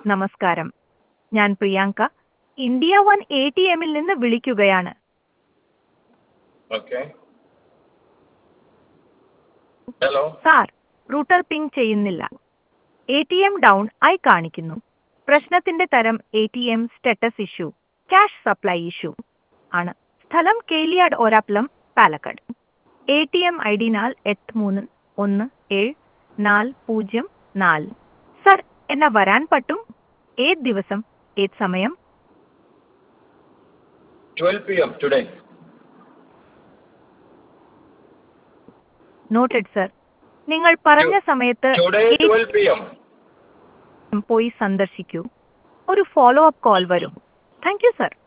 നമസ്കാരം ഞാൻ Priyanka India one A T എമ്മിൽ നിന്ന് വിളിക്കുകയാണ് okay hello sir router ping ചെയ്യുന്നില്ല എ ടി എം ഡൗൺ ആയി കാണിക്കുന്നു പ്രശ്നത്തിന്റെ തരം A T M status issue cash supply issue ആണ് സ്ഥലം കേലിയാട് ഒരാപ്ലം Palakkad A T M I D നാൽ എട്ട് മൂന്ന് ഒന്ന് ഏഴ് നാല് പൂജ്യം നാല് സർ എന്നാ വരാൻ പറ്റും ഏത് ദിവസം ഏത് സമയം twelve P M today noted sir നിങ്ങൾ പറഞ്ഞ സമയത്ത് today ATM twelve P M പോയി സന്ദർശിക്കൂ ഒരു ഫോളോ അപ്പ് കോൾ വരും താങ്ക് യു സർ